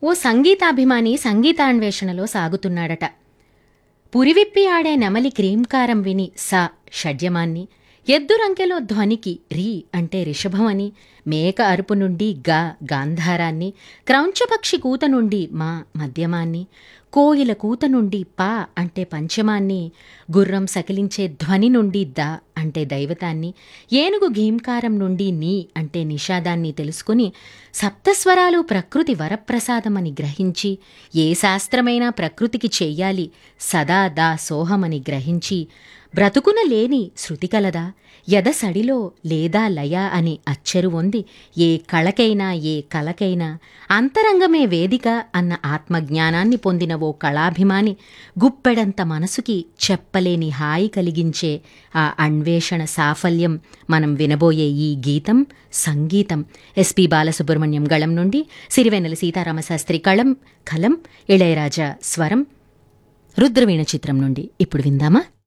ఓ సంగీతాభిమాని సంగీతాన్వేషణలో సాగుతున్నాడట పురివిప్పి ఆడే నెమలి క్రీంకారం విని స షడ్యమాన్ని ఎద్దురంకెలో ధ్వనికి రి అంటే రిషభమని మేక అరుపు నుండి గ గాంధారాన్ని క్రౌంచపక్షి కూత నుండి మా మధ్యమాన్ని కోయిల కూత నుండి ప అంటే పంచమాన్ని గుర్రం సకిలించే ధ్వని నుండి ద అంటే దైవతాన్ని ఏనుగు గీంకారం నుండి నీ అంటే నిషాదాన్ని తెలుసుకుని సప్తస్వరాలు ప్రకృతి వరప్రసాదమని గ్రహించి ఏ శాస్త్రమైనా ప్రకృతికి చెయ్యాలి సదా దా సోహమని గ్రహించి బ్రతుకున లేని శృతి కలదా ఎదసడిలో లేదా లయ అని అచ్చెరు వంది ఏ కళకైనా ఏ కలకైనా అంతరంగమే వేదిక అన్న ఆత్మజ్ఞానాన్ని పొందిన ఓ కళాభిమాని గుప్పెడంత మనసుకి చెప్పలేని హాయి కలిగించే ఆ అన్వేషణ సాఫల్యం మనం వినబోయే ఈ గీతం సంగీతం ఎస్పి బాలసుబ్రహ్మణ్యం గళం నుండి సిరివెన్నెల సీతారామశాస్త్రి కళం కలం ఇళయరాజా స్వరం రుద్రవీణ చిత్రం నుండి ఇప్పుడు విందామా